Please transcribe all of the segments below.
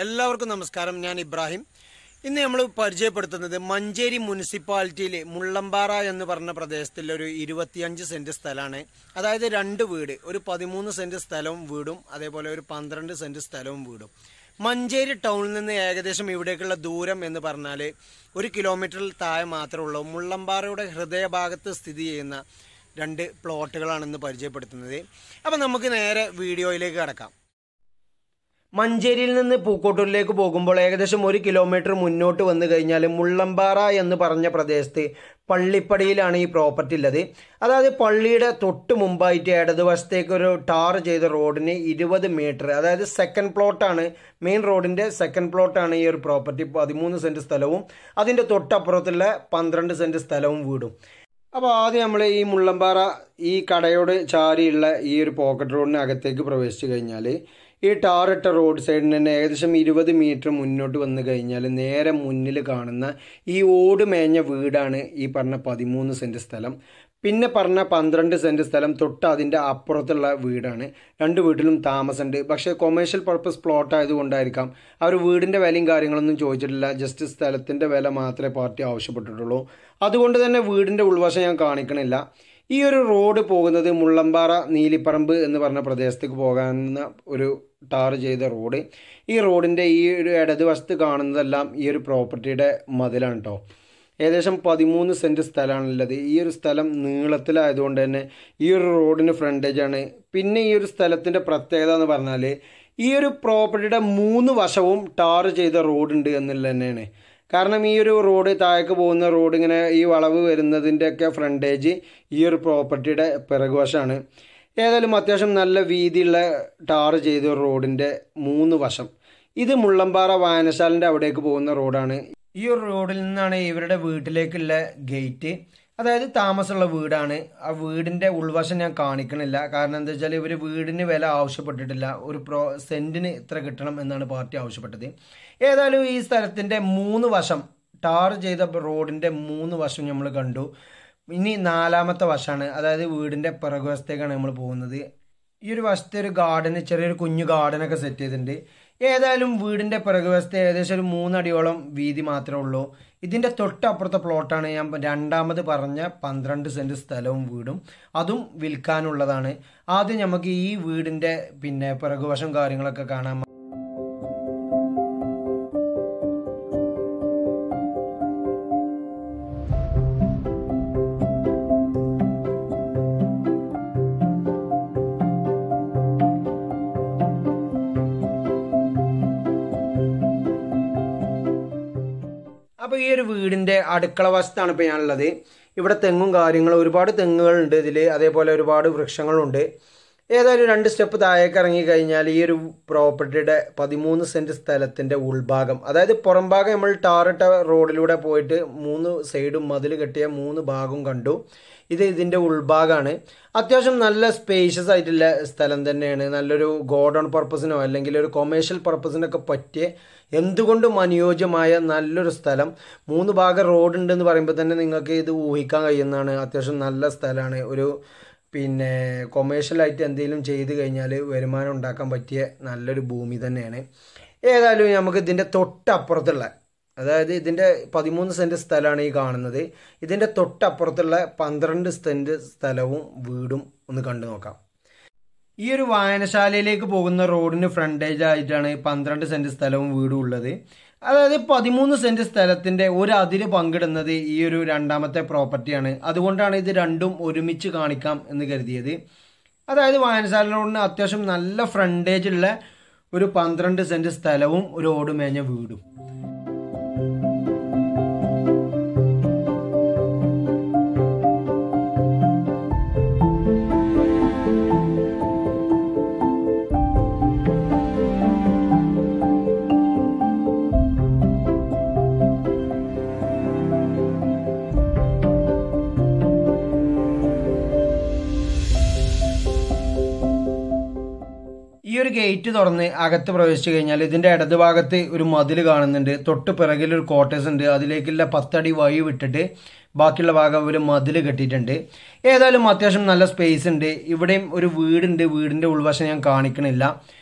എല്ലാവർക്കും നമസ്കാരം ഞാൻ ഇബ്രാഹിം ഇന്ന് നമ്മൾ പരിചയപ്പെടുത്തുന്നത് മഞ്ചേരി മുനിസിപ്പാലിറ്റിയിൽ മുള്ളമ്പാറ എന്ന് പറഞ്ഞ പ്രദേശത്തിൽ ഒരു ഇരുപത്തിയഞ്ച് സെന്റ് സ്ഥലമാണ് അതായത് രണ്ട് വീട് ഒരു പതിമൂന്ന് സെന്റ് സ്ഥലവും വീടും അതേപോലെ ഒരു പന്ത്രണ്ട് സെന്റ് സ്ഥലവും വീടും മഞ്ചേരി ടൗണിൽ നിന്ന് ഏകദേശം ഇവിടേക്കുള്ള ദൂരം എന്ന് പറഞ്ഞാൽ ഒരു കിലോമീറ്ററിൽ താഴെ മാത്രമേ ഉള്ളൂ മുള്ളമ്പാറയുടെ ഹൃദയഭാഗത്ത് സ്ഥിതി ചെയ്യുന്ന രണ്ട് പ്ലോട്ടുകളാണ് ഇന്ന് പരിചയപ്പെടുത്തുന്നത് അപ്പം നമുക്ക് നേരെ വീഡിയോയിലേക്ക് കടക്കാം മഞ്ചേരിയിൽ നിന്ന് പൂക്കോട്ടൂരിലേക്ക് പോകുമ്പോൾ ഏകദേശം ഒരു കിലോമീറ്റർ മുന്നോട്ട് വന്നു കഴിഞ്ഞാൽ മുള്ളമ്പാറ എന്ന് പറഞ്ഞ പ്രദേശത്ത് പള്ളിപ്പടിയിലാണ് ഈ പ്രോപ്പർട്ടി ഉള്ളത് അതായത് പള്ളിയുടെ തൊട്ട് മുമ്പായിട്ട് ഇടതുവശത്തേക്ക് ഒരു ടാർ ചെയ്ത റോഡിന് ഇരുപത് മീറ്റർ അതായത് സെക്കൻഡ് പ്ലോട്ടാണ് മെയിൻ റോഡിൻ്റെ സെക്കൻഡ് പ്ലോട്ടാണ് ഈ ഒരു പ്രോപ്പർട്ടി പതിമൂന്ന് സെൻറ്റ് സ്ഥലവും അതിൻ്റെ തൊട്ടപ്പുറത്തുള്ള പന്ത്രണ്ട് സെൻറ്റ് സ്ഥലവും വീടും അപ്പോൾ ആദ്യം നമ്മൾ ഈ മുള്ളമ്പാറ ഈ കടയോട് ചാരിയുള്ള ഈ ഒരു പോക്കറ്റ് റോഡിന് അകത്തേക്ക് പ്രവേശിച്ചു കഴിഞ്ഞാൽ ഈ ടാറിട്ട റോഡ് സൈഡിന് തന്നെ ഏകദേശം ഇരുപത് മീറ്റർ മുന്നോട്ട് വന്നു കഴിഞ്ഞാൽ നേരെ മുന്നിൽ കാണുന്ന ഈ ഓട് മേഞ്ഞ വീടാണ് ഈ പറഞ്ഞ പതിമൂന്ന് സെൻറ്റ് സ്ഥലം പിന്നെ പറഞ്ഞ പന്ത്രണ്ട് സെൻറ്റ് സ്ഥലം തൊട്ട് അതിൻ്റെ അപ്പുറത്തുള്ള വീടാണ് രണ്ട് വീട്ടിലും താമസമുണ്ട് പക്ഷേ കൊമേഴ്ഷ്യൽ പർപ്പസ് പ്ലോട്ട് ആയതുകൊണ്ടായിരിക്കാം അവർ വീടിൻ്റെ വിലയും കാര്യങ്ങളൊന്നും ചോദിച്ചിട്ടില്ല ജസ്റ്റ് സ്ഥലത്തിൻ്റെ വില മാത്രമേ പാർട്ടി ആവശ്യപ്പെട്ടിട്ടുള്ളൂ അതുകൊണ്ട് തന്നെ വീടിൻ്റെ ഉൾവശം ഞാൻ കാണിക്കണില്ല ഈ ഒരു റോഡ് പോകുന്നത് മുള്ളമ്പാറ നീലിപ്പറമ്പ് എന്ന് പറഞ്ഞ പ്രദേശത്തേക്ക് പോകാവുന്ന ഒരു ടാർ ചെയ്ത റോഡ് ഈ റോഡിൻ്റെ ഈ ഒരു ഇടതുവശത്ത് കാണുന്നതെല്ലാം ഈ ഒരു പ്രോപ്പർട്ടിയുടെ മതിലാണ് കേട്ടോ ഏകദേശം പതിമൂന്ന് സെൻറ്റ് സ്ഥലമാണുള്ളത് ഈ ഒരു സ്ഥലം നീളത്തിലായതുകൊണ്ട് തന്നെ ഈ ഒരു റോഡിന് ഫ്രണ്ടേജാണ് പിന്നെ ഈ ഒരു സ്ഥലത്തിൻ്റെ പ്രത്യേകത എന്ന് പറഞ്ഞാൽ ഈ ഒരു പ്രോപ്പർട്ടിയുടെ മൂന്ന് വശവും ടാർ ചെയ്ത റോഡുണ്ട് എന്നുള്ളത് തന്നെയാണ് കാരണം ഈ ഒരു റോഡ് താഴേക്ക് പോകുന്ന റോഡ് ഇങ്ങനെ ഈ വളവ് വരുന്നതിൻ്റെയൊക്കെ ഫ്രണ്ടേജ് ഈ ഒരു പ്രോപ്പർട്ടിയുടെ പിറകുവശമാണ് ഏതായാലും അത്യാവശ്യം നല്ല വീതിയുള്ള ടാർ ചെയ്ത റോഡിൻ്റെ മൂന്ന് വശം ഇത് മുള്ളമ്പാറ വായനശാലിൻ്റെ അവിടേക്ക് പോകുന്ന റോഡാണ് ഈ ഒരു റോഡിൽ നിന്നാണ് ഇവരുടെ വീട്ടിലേക്കുള്ള ഗേറ്റ് അതായത് താമസമുള്ള വീടാണ് ആ വീടിൻ്റെ ഉൾവശം ഞാൻ കാണിക്കണില്ല കാരണം എന്താ വെച്ചാൽ ഇവർ വീടിന് വില ആവശ്യപ്പെട്ടിട്ടില്ല ഒരു പ്രോ സെൻറ്റിന് ഇത്ര കിട്ടണം എന്നാണ് പാർട്ടി ആവശ്യപ്പെട്ടത് ഏതായാലും ഈ സ്ഥലത്തിൻ്റെ മൂന്ന് വശം ടാർ ചെയ്ത റോഡിൻ്റെ മൂന്ന് വശം നമ്മൾ കണ്ടു ഇനി നാലാമത്തെ വശമാണ് അതായത് വീടിൻ്റെ പിറകുവശത്തേക്കാണ് നമ്മൾ പോകുന്നത് ഈ ഒരു വശത്തെ ഒരു ഗാർഡന് ചെറിയൊരു കുഞ്ഞു ഗാർഡനൊക്കെ സെറ്റ് ചെയ്തിട്ടുണ്ട് ഏതായാലും വീടിൻ്റെ പിറകുവശത്തെ ഏകദേശം ഒരു മൂന്നടിയോളം വീതി മാത്രമേ ഉള്ളൂ ഇതിൻ്റെ തൊട്ടപ്പുറത്തെ പ്ലോട്ടാണ് ഞാൻ രണ്ടാമത് പറഞ്ഞ പന്ത്രണ്ട് സെൻറ്റ് സ്ഥലവും വീടും അതും വിൽക്കാനുള്ളതാണ് ആദ്യം നമുക്ക് ഈ വീടിൻ്റെ പിന്നെ പിറകുവശം കാര്യങ്ങളൊക്കെ കാണാൻ അപ്പോൾ ഈ ഒരു വീടിൻ്റെ അടുക്കള വശത്താണ് ഇപ്പോൾ ഞാനുള്ളത് ഇവിടെ തെങ്ങും കാര്യങ്ങളും ഒരുപാട് തെങ്ങുകളുണ്ട് ഇതിൽ അതേപോലെ ഒരുപാട് വൃക്ഷങ്ങളുണ്ട് ഏതായാലും രണ്ട് സ്റ്റെപ്പ് താഴേക്ക് ഇറങ്ങി കഴിഞ്ഞാൽ ഈ ഒരു പ്രോപ്പർട്ടിയുടെ പതിമൂന്ന് സെൻറ്റ് സ്ഥലത്തിൻ്റെ ഉൾഭാഗം അതായത് പുറം ഭാഗം നമ്മൾ ടാറിട്ട റോഡിലൂടെ പോയിട്ട് മൂന്ന് സൈഡും മതിൽ കെട്ടിയ മൂന്ന് ഭാഗവും കണ്ടു ഇത് ഇതിൻ്റെ ഉൾഭാഗമാണ് അത്യാവശ്യം നല്ല സ്പേഷ്യസ് ആയിട്ടുള്ള സ്ഥലം തന്നെയാണ് നല്ലൊരു ഗോഡൗൺ പർപ്പസിനോ അല്ലെങ്കിൽ ഒരു കൊമേഴ്ഷ്യൽ പർപ്പസിനൊക്കെ പറ്റിയ എന്തുകൊണ്ടും അനുയോജ്യമായ നല്ലൊരു സ്ഥലം മൂന്ന് ഭാഗം റോഡ് ഉണ്ടെന്ന് പറയുമ്പോൾ തന്നെ നിങ്ങൾക്ക് ഇത് ഊഹിക്കാൻ കഴിയുന്നതാണ് അത്യാവശ്യം നല്ല സ്ഥലമാണ് ഒരു പിന്നെ കൊമേഴ്ഷ്യലായിട്ട് എന്തെങ്കിലും ചെയ്ത് കഴിഞ്ഞാൽ വരുമാനം ഉണ്ടാക്കാൻ പറ്റിയ നല്ലൊരു ഭൂമി തന്നെയാണ് ഏതായാലും നമുക്ക് ഇതിൻ്റെ തൊട്ടപ്പുറത്തുള്ള അതായത് ഇതിൻ്റെ പതിമൂന്ന് സെൻറ്റ് സ്ഥലമാണ് ഈ കാണുന്നത് ഇതിൻ്റെ തൊട്ടപ്പുറത്തുള്ള പന്ത്രണ്ട് സെൻറ്റ് സ്ഥലവും വീടും ഒന്ന് കണ്ടു നോക്കാം ഈ ഒരു വായനശാലയിലേക്ക് പോകുന്ന റോഡിന് ഫ്രണ്ടേജ് ആയിട്ടാണ് പന്ത്രണ്ട് സെൻറ്റ് സ്ഥലവും വീടും ഉള്ളത് അതായത് പതിമൂന്ന് സെൻറ്റ് സ്ഥലത്തിൻ്റെ ഒരു അതിര് പങ്കിടുന്നത് ഈ ഒരു രണ്ടാമത്തെ പ്രോപ്പർട്ടിയാണ് അതുകൊണ്ടാണ് ഇത് രണ്ടും ഒരുമിച്ച് കാണിക്കാം എന്ന് കരുതിയത് അതായത് വായനശാല റോഡിന് അത്യാവശ്യം നല്ല ഫ്രണ്ടേജ് ഉള്ള ഒരു പന്ത്രണ്ട് സെൻറ്റ് സ്ഥലവും ഒരു ഓടുമേഞ്ഞ വീടും ഈ ഒരു ഗേറ്റ് തുറന്ന് അകത്ത് പ്രവേശിച്ചു കഴിഞ്ഞാൽ ഇതിന്റെ ഇടതുഭാഗത്ത് ഒരു മതിൽ കാണുന്നുണ്ട് തൊട്ട് പിറകിൽ ഒരു കോട്ടേഴ്സ് ഉണ്ട് അതിലേക്കുള്ള പത്തടി വഴി വിട്ടിട്ട് ബാക്കിയുള്ള ഭാഗം ഒരു മതിൽ കെട്ടിയിട്ടുണ്ട് ഏതായാലും അത്യാവശ്യം നല്ല സ്പേസ് ഉണ്ട് ഇവിടെയും ഒരു വീടുണ്ട് വീടിന്റെ ഉൾവശം ഞാൻ കാണിക്കണില്ല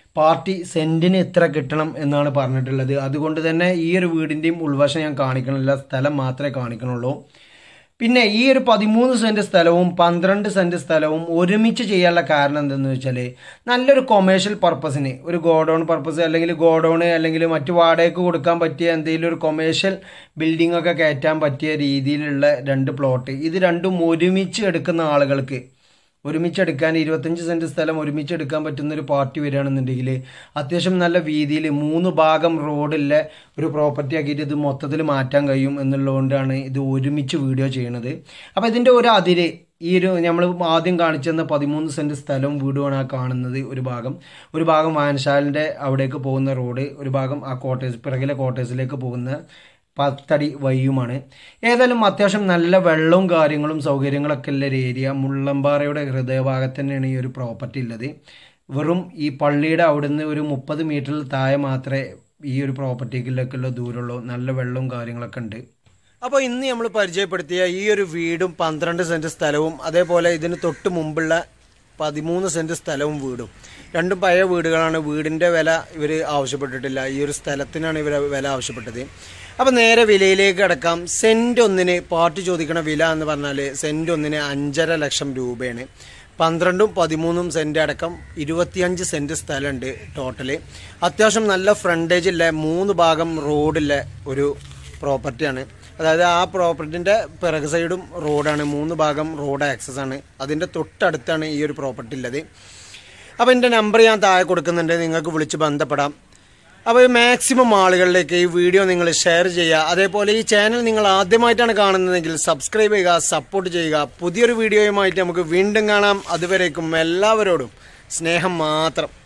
പാർട്ടി സെന്റിന് ഇത്ര കിട്ടണം എന്നാണ് പറഞ്ഞിട്ടുള്ളത് അതുകൊണ്ട് തന്നെ ഈ ഒരു വീടിൻ്റെയും ഉൾവശം ഞാൻ കാണിക്കണില്ല സ്ഥലം മാത്രമേ കാണിക്കണുള്ളൂ പിന്നെ ഈ ഒരു പതിമൂന്ന് സെന്റ് സ്ഥലവും പന്ത്രണ്ട് സെന്റ് സ്ഥലവും ഒരുമിച്ച് ചെയ്യാനുള്ള കാരണം എന്തെന്ന് വെച്ചാൽ നല്ലൊരു കൊമേഴ്ഷ്യൽ പർപ്പസിന് ഒരു ഗോഡൗൺ പർപ്പസ് അല്ലെങ്കിൽ ഗോഡൗൺ അല്ലെങ്കിൽ മറ്റു വാടകയ്ക്ക് കൊടുക്കാൻ പറ്റിയ എന്തെങ്കിലും ഒരു കൊമേഴ്ഷ്യൽ ബിൽഡിംഗ് ഒക്കെ കയറ്റാൻ പറ്റിയ രീതിയിലുള്ള രണ്ട് പ്ലോട്ട് ഇത് രണ്ടും ഒരുമിച്ച് എടുക്കുന്ന ആളുകൾക്ക് ഒരുമിച്ച് എടുക്കാൻ ഇരുപത്തഞ്ച് സെന്റ് സ്ഥലം ഒരുമിച്ച് എടുക്കാൻ പറ്റുന്ന ഒരു പാർട്ടി വരികയാണെന്നുണ്ടെങ്കിൽ അത്യാവശ്യം നല്ല വീതിയിൽ മൂന്ന് ഭാഗം റോഡിലെ ഒരു പ്രോപ്പർട്ടി ആക്കിയിട്ട് ഇത് മൊത്തത്തിൽ മാറ്റാൻ കഴിയും എന്നുള്ളതുകൊണ്ടാണ് ഇത് ഒരുമിച്ച് വീഡിയോ ചെയ്യണത് അപ്പോൾ ഇതിൻ്റെ ഒരു അതിര് ഈ ഒരു നമ്മൾ ആദ്യം കാണിച്ചെന്ന പതിമൂന്ന് സെന്റ് സ്ഥലവും വീടുമാണ് ആ കാണുന്നത് ഒരു ഭാഗം ഒരു ഭാഗം വായനശാലിൻ്റെ അവിടേക്ക് പോകുന്ന റോഡ് ഒരു ഭാഗം ആ കോട്ടേഴ്സ് പിറകിലെ കോട്ടേഴ്സിലേക്ക് പോകുന്ന പത്തടി വയ്യുമാണ് ഏതായാലും അത്യാവശ്യം നല്ല വെള്ളവും കാര്യങ്ങളും സൗകര്യങ്ങളൊക്കെ ഉള്ള ഒരു ഏരിയ മുള്ളമ്പാറയുടെ ഹൃദയഭാഗത്ത് തന്നെയാണ് ഈ ഒരു പ്രോപ്പർട്ടി ഉള്ളത് വെറും ഈ പള്ളിയുടെ അവിടുന്ന് ഒരു മുപ്പത് മീറ്ററിൽ താഴെ മാത്രമേ ഈ ഒരു പ്രോപ്പർട്ടിക്കുള്ള ദൂരമുള്ളൂ നല്ല വെള്ളവും കാര്യങ്ങളൊക്കെ ഉണ്ട് അപ്പോൾ ഇന്ന് നമ്മൾ പരിചയപ്പെടുത്തിയ ഈ ഒരു വീടും പന്ത്രണ്ട് സെന്റ് സ്ഥലവും അതേപോലെ ഇതിന് തൊട്ട് മുമ്പുള്ള പതിമൂന്ന് സെന്റ് സ്ഥലവും വീടും രണ്ടും പഴയ വീടുകളാണ് വീടിന്റെ വില ഇവർ ആവശ്യപ്പെട്ടിട്ടില്ല ഈ ഒരു സ്ഥലത്തിനാണ് ഇവർ വില ആവശ്യപ്പെട്ടത് അപ്പം നേരെ വിലയിലേക്ക് കിടക്കാം സെന്റ് ഒന്നിന് പാർട്ടി ചോദിക്കണ വില എന്ന് പറഞ്ഞാൽ സെന്റ് ഒന്നിന് അഞ്ചര ലക്ഷം രൂപയാണ് പന്ത്രണ്ടും പതിമൂന്നും സെന്റ് അടക്കം ഇരുപത്തിയഞ്ച് സെന്റ് സ്ഥലമുണ്ട് ടോട്ടല് അത്യാവശ്യം നല്ല ഫ്രണ്ടേജ് ഉള്ള മൂന്ന് ഭാഗം റോഡുള്ള ഒരു പ്രോപ്പർട്ടിയാണ് അതായത് ആ പ്രോപ്പർട്ടിൻ്റെ പിറക് സൈഡും റോഡാണ് മൂന്ന് ഭാഗം റോഡ് ആക്സസ് ആണ് അതിൻ്റെ തൊട്ടടുത്താണ് ഈ ഒരു പ്രോപ്പർട്ടി ഉള്ളത് അപ്പോൾ എൻ്റെ നമ്പർ ഞാൻ താഴെ കൊടുക്കുന്നുണ്ട് നിങ്ങൾക്ക് വിളിച്ച് ബന്ധപ്പെടാം അപ്പോൾ മാക്സിമം ആളുകളിലേക്ക് ഈ വീഡിയോ നിങ്ങൾ ഷെയർ ചെയ്യുക അതേപോലെ ഈ ചാനൽ നിങ്ങൾ ആദ്യമായിട്ടാണ് കാണുന്നതെങ്കിൽ സബ്സ്ക്രൈബ് ചെയ്യുക സപ്പോർട്ട് ചെയ്യുക പുതിയൊരു വീഡിയോയുമായിട്ട് നമുക്ക് വീണ്ടും കാണാം അതുവരേക്കും എല്ലാവരോടും സ്നേഹം മാത്രം